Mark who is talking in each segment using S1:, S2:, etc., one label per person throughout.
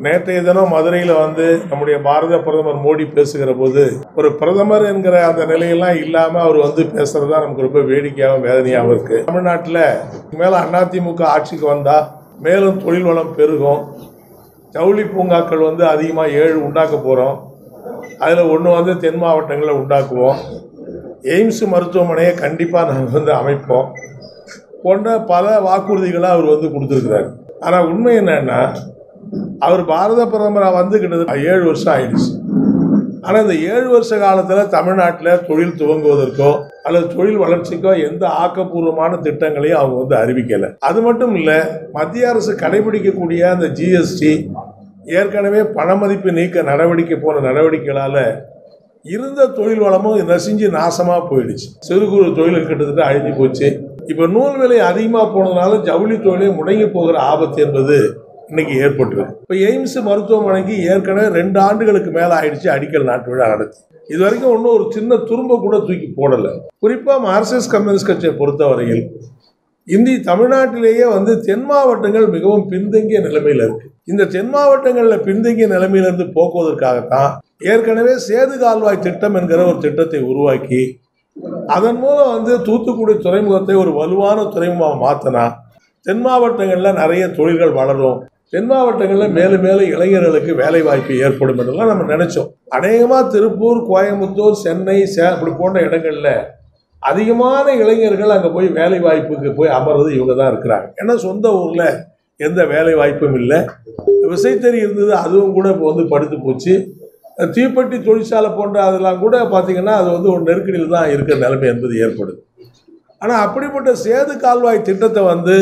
S1: நேற்றைய தினம் மதுரையில் வந்து நம்முடைய பாரத பிரதமர் மோடி பேசுகிற போது ஒரு பிரதமர் என்கிற அந்த நிலையெல்லாம் இல்லாம அவர் வந்து பேசுறது தான் நமக்கு ரொம்ப வேடிக்கையாகவும் வேதனையாகவும் இருக்கு தமிழ்நாட்டில் மேல அதிமுக ஆட்சிக்கு வந்தா மேலும் தொழில் வளம் பெருகும் ஜவுளி பூங்காக்கள் வந்து அதிகமாக ஏழு உண்டாக்க போகிறோம் அதில் ஒன்று வந்து தென் மாவட்டங்களில் உண்டாக்குவோம் எய்ம்ஸ் மருத்துவமனையை கண்டிப்பாக நாங்கள் வந்து அமைப்போம் போன்ற பல வாக்குறுதிகளை அவர் வந்து கொடுத்துருக்கிறார் ஆனால் உண்மை என்னன்னா அவர் பாரத பிரதமராக வந்து கிட்டத்தட்ட ஏழு வருஷம் ஆயிடுச்சு ஆனால் இந்த ஏழு வருஷ காலத்தில் தமிழ்நாட்டில் தொழில் துவங்குவதற்கோ அல்லது தொழில் வளர்ச்சிக்கோ எந்த ஆக்கப்பூர்வமான திட்டங்களையும் அவங்க வந்து அறிவிக்கலை அது மட்டும் இல்லை மத்திய அரசு கடைபிடிக்கக்கூடிய அந்த ஜிஎஸ்டி ஏற்கனவே பணமதிப்பு நீக்க நடவடிக்கை போன நடவடிக்கைகளால் இருந்த தொழில் வளமும் நசிஞ்சு நாசமாக போயிடுச்சு சிறு குறு தொழில் கிட்டத்தட்ட அழிஞ்சு போச்சு இப்போ நூல் விலை அதிகமாக போனதுனால ஜவுளி தொழிலே முடங்கி போகிற ஆபத்து என்பது இன்னைக்கு ஏற்பட்டிருக்கு இப்போ எய்ம்ஸ் மருத்துவமனைக்கு ஏற்கனவே ரெண்டு ஆண்டுகளுக்கு மேலே ஆயிடுச்சு அடிக்கல் நாட்டு விழா நடத்தி இது வரைக்கும் ஒன்றும் ஒரு சின்ன துரும்ப கூட தூக்கி போடலை குறிப்பாக மார்க்சிஸ்ட் கம்யூனிஸ்ட் கட்சியை பொறுத்தவரையில் இந்தி தமிழ்நாட்டிலேயே வந்து தென் மாவட்டங்கள் மிகவும் பின்தங்கிய நிலைமையில் இருக்கு இந்த தென் மாவட்டங்களில் பின்தங்கிய நிலைமையிலிருந்து போக்குவதற்காகத்தான் ஏற்கனவே சேது கால்வாய் திட்டம் என்கிற ஒரு திட்டத்தை உருவாக்கி அதன் மூலம் வந்து தூத்துக்குடி துறைமுகத்தை ஒரு வலுவான துறைமுகமாக மாற்றினா தென் மாவட்டங்களில் நிறைய தொழில்கள் வளரும் தென் மாவட்டங்களில் மேலும் மேலும் இளைஞர்களுக்கு வேலை வாய்ப்பு ஏற்படும் என்றெல்லாம் நம்ம நினைச்சோம் அநேகமாக திருப்பூர் கோயம்புத்தூர் சென்னை சே இப்படி போன்ற இடங்களில் அதிகமான இளைஞர்கள் அங்கே போய் வேலை வாய்ப்புக்கு போய் அமர்றது இவங்க தான் இருக்கிறாங்க ஏன்னா சொந்த ஊரில் எந்த வேலை வாய்ப்பும் இல்லை விசைத்தறி இருந்தது அதுவும் கூட இப்போ வந்து படுத்து போச்சு தீப்பெட்டி தொழிற்சாலை போன்ற அதெல்லாம் கூட பார்த்தீங்கன்னா அது வந்து ஒரு நெருக்கடியில் தான் இருக்கிற நிலைமை என்பது ஏற்படுது ஆனால் அப்படிப்பட்ட சேது கால்வாய் திட்டத்தை வந்து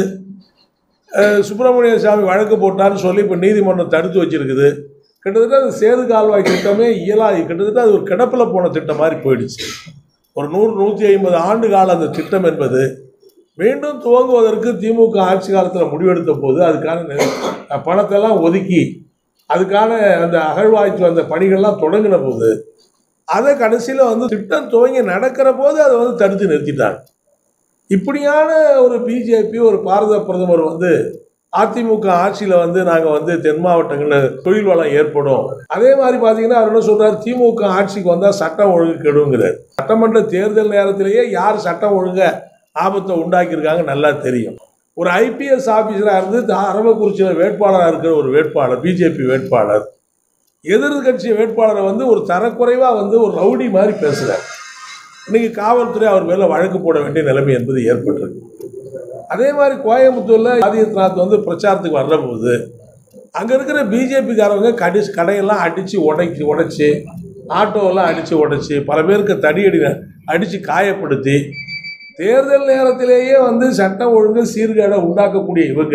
S1: அஹ், சுப்பிரமணிய சாமி வழக்கு போட்டான்னு சொல்லி இப்போ நீதிமன்றம் தடுத்து வச்சிருக்குது கிட்டத்தட்ட அந்த சேது கால்வாய் திட்டமே இயலாது கிட்டத்தட்ட அது ஒரு கிடப்பில் போன திட்டம் மாதிரி போயிடுச்சு ஒரு நூறு நூற்றி ஐம்பது ஆண்டு கால அந்த திட்டம் என்பது மீண்டும் துவங்குவதற்கு திமுக ஆட்சி காலத்தில் முடிவெடுத்த போது அதுக்கான நெ- பணத்தெல்லாம் ஒதுக்கி அதுக்கான அந்த அகழ்வாய்ச்சி அந்த பணிகள்லாம் தொடங்கின போது அதை கடைசியில் வந்து திட்டம் துவங்கி நடக்கிற போது அதை வந்து தடுத்து நிறுத்திட்டாங்க இப்படியான ஒரு பிஜேபி ஒரு பாரத பிரதமர் வந்து அதிமுக ஆட்சியில் வந்து நாங்கள் வந்து தென் மாவட்டங்களில் தொழில் வளம் ஏற்படும் அதே மாதிரி பார்த்தீங்கன்னா அவர் என்ன சொல்றாரு திமுக ஆட்சிக்கு வந்தால் சட்டம் ஒழுங்கு கெடுங்கிறார் சட்டமன்ற தேர்தல் நேரத்திலேயே யார் சட்டம் ஒழுங்க ஆபத்தை உண்டாக்கியிருக்காங்க நல்லா தெரியும் ஒரு ஐபிஎஸ் ஆஃபீஸராக இருந்து த- அரவக்குறிச்சியில் வேட்பாளராக இருக்கிற ஒரு வேட்பாளர் பிஜேபி வேட்பாளர் எதிர்கட்சி வேட்பாளரை வந்து ஒரு தரக்குறைவாக வந்து ஒரு ரவுடி மாதிரி பேசுகிறார் இன்னைக்கு காவல்துறை அவர் மேலே வழக்கு போட வேண்டிய நிலைமை என்பது ஏற்பட்டிருக்கு அதே மாதிரி கோயம்புத்தூரில் ஆதித்யநாத் வந்து பிரச்சாரத்துக்கு வர்ற போது அங்கே இருக்கிற பிஜேபிக்காரவங்க கடி கடையெல்லாம் அடித்து உடைச்சி உடைச்சி ஆட்டோவெல்லாம் அடித்து உடைச்சி பல பேருக்கு தடியடி அடித்து காயப்படுத்தி தேர்தல் நேரத்திலேயே வந்து சட்டம் ஒழுங்கு சீர்கேடை உண்டாக்கக்கூடிய இவங்க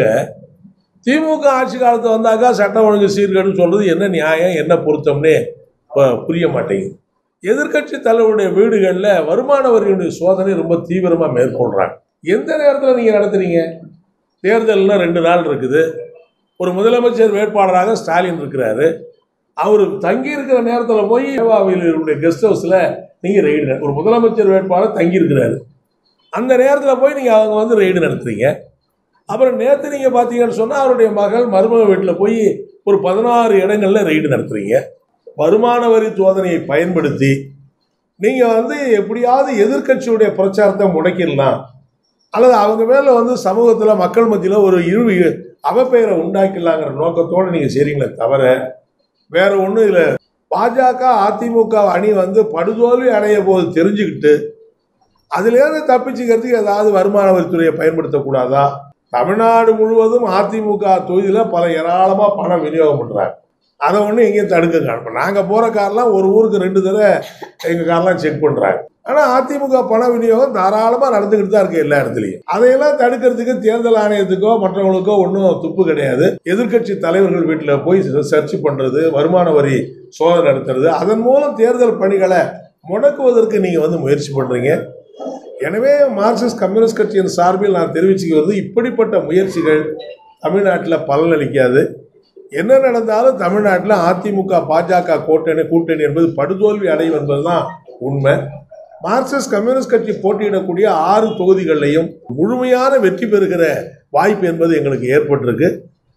S1: திமுக ஆட்சி காலத்து வந்தாக்கா சட்டம் ஒழுங்கு சீர்கேடுன்னு சொல்றது என்ன நியாயம் என்ன பொருத்தம்னே இப்போ புரிய மாட்டேங்குது எதிர்க்கட்சி தலைவருடைய வீடுகளில் வருமான வரியுடைய சோதனை ரொம்ப தீவிரமாக மேற்கொள்கிறாங்க எந்த நேரத்தில் நீங்கள் நடத்துறீங்க தேர்தல்னா ரெண்டு நாள் இருக்குது ஒரு முதலமைச்சர் வேட்பாளராக ஸ்டாலின் இருக்கிறாரு அவர் தங்கி இருக்கிற நேரத்தில் போய் சேவாவிலுடைய கெஸ்ட் ஹவுஸில் நீங்கள் ரெய்டு ஒரு முதலமைச்சர் வேட்பாளர் தங்கி இருக்கிறாரு அந்த நேரத்தில் போய் நீங்கள் அவங்க வந்து ரெய்டு நடத்துறீங்க அப்புறம் நேற்று நீங்கள் பார்த்தீங்கன்னு சொன்னால் அவருடைய மகள் மருமக வீட்டில் போய் ஒரு பதினாறு இடங்கள்ல ரெய்டு நடத்துறீங்க வருமான வரி சோதனையை பயன்படுத்தி நீங்கள் வந்து எப்படியாவது எதிர்க்கட்சியுடைய பிரச்சாரத்தை முடக்கிடலாம் அல்லது அவங்க மேலே வந்து சமூகத்தில் மக்கள் மத்தியில் ஒரு இழிவு அவப்பெயரை உண்டாக்கிடலாங்கிற நோக்கத்தோடு நீங்கள் செய்றீங்களே தவிர வேற ஒன்றும் இதில் பாஜக அதிமுக அணி வந்து படுதோல்வி அடைய போது தெரிஞ்சுக்கிட்டு அதுலேருந்து தப்பிச்சுக்கிறதுக்கு ஏதாவது வருமான வரித்துறையை பயன்படுத்தக்கூடாதா தமிழ்நாடு முழுவதும் அதிமுக தொகுதியில் பல ஏராளமாக பணம் விநியோகம் பண்ணுறாங்க அதை ஒன்றும் எங்கேயும் தடுக்க காணும் நாங்கள் போகிற கார்லாம் ஒரு ஊருக்கு ரெண்டு தடவை எங்கள் கார்லாம் செக் பண்ணுறாங்க ஆனால் அதிமுக பண விநியோகம் தாராளமாக நடந்துக்கிட்டு தான் இருக்கு எல்லா இடத்துலையும் அதையெல்லாம் தடுக்கிறதுக்கு தேர்தல் ஆணையத்துக்கோ மற்றவங்களுக்கோ ஒன்றும் துப்பு கிடையாது எதிர்க்கட்சி தலைவர்கள் வீட்டில் போய் சர்ச் பண்ணுறது வருமான வரி சோதனை நடத்துறது அதன் மூலம் தேர்தல் பணிகளை முடக்குவதற்கு நீங்கள் வந்து முயற்சி பண்ணுறீங்க எனவே மார்க்சிஸ்ட் கம்யூனிஸ்ட் கட்சியின் சார்பில் நான் தெரிவிச்சுக்கிறது இப்படிப்பட்ட முயற்சிகள் தமிழ்நாட்டில் பலனளிக்காது என்ன நடந்தாலும் தமிழ்நாட்டில் அதிமுக பாஜக கூட்டணி கூட்டணி என்பது படுதோல்வி அடையும் என்பதுதான் உண்மை மார்க்சிஸ்ட் கம்யூனிஸ்ட் கட்சி போட்டியிடக்கூடிய ஆறு தொகுதிகளிலையும் முழுமையான வெற்றி பெறுகிற வாய்ப்பு என்பது எங்களுக்கு ஏற்பட்டிருக்கு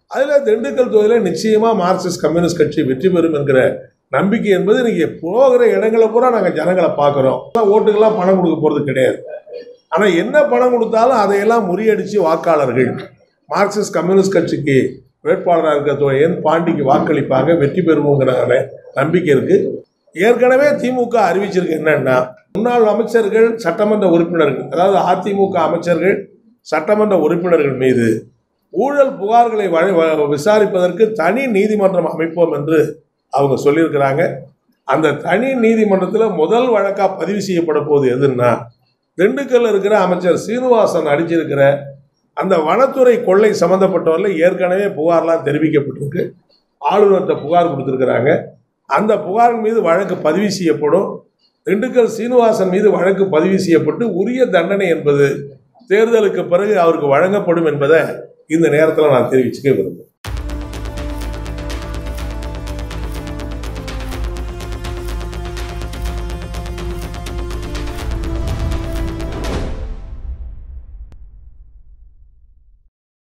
S1: அதில் திண்டுக்கல் தொகுதியில் நிச்சயமாக மார்க்சிஸ்ட் கம்யூனிஸ்ட் கட்சி வெற்றி பெறும் என்கிற நம்பிக்கை என்பது இன்னைக்கு போகிற இடங்களை பூரா நாங்கள் ஜனங்களை பார்க்குறோம் ஓட்டுக்கெல்லாம் பணம் கொடுக்க போகிறது கிடையாது ஆனால் என்ன பணம் கொடுத்தாலும் அதையெல்லாம் முறியடித்து வாக்காளர்கள் மார்க்சிஸ்ட் கம்யூனிஸ்ட் கட்சிக்கு வேட்பாளராக இருக்கிற தொ- என் பாண்டிக்கு வாக்களிப்பாங்க வெற்றி பெறுவோங்கிற நம்பிக்கை இருக்கு ஏற்கனவே திமுக அறிவிச்சிருக்கு என்னன்னா முன்னாள் அமைச்சர்கள் சட்டமன்ற உறுப்பினர்கள் அதாவது அதிமுக அமைச்சர்கள் சட்டமன்ற உறுப்பினர்கள் மீது ஊழல் புகார்களை வழ- வ- விசாரிப்பதற்கு தனி நீதிமன்றம் அமைப்போம் என்று அவங்க சொல்லியிருக்கிறாங்க அந்த தனி நீதிமன்றத்தில் முதல் வழக்கா பதிவு செய்யப்பட போகுது எதுன்னா திண்டுக்கல்ல இருக்கிற அமைச்சர் சீனிவாசன் அடிச்சிருக்கிற அந்த வனத்துறை கொள்ளை சம்பந்தப்பட்டவரில் ஏற்கனவே புகார்லாம் தெரிவிக்கப்பட்டிருக்கு ஆளுநர்கிட்ட புகார் கொடுத்துருக்குறாங்க அந்த புகாரின் மீது வழக்கு பதிவு செய்யப்படும் திண்டுக்கல் சீனிவாசன் மீது வழக்கு பதிவு செய்யப்பட்டு உரிய தண்டனை என்பது தேர்தலுக்கு பிறகு அவருக்கு வழங்கப்படும் என்பதை இந்த நேரத்தில் நான் தெரிவிச்சுக்க விரும்புகிறேன்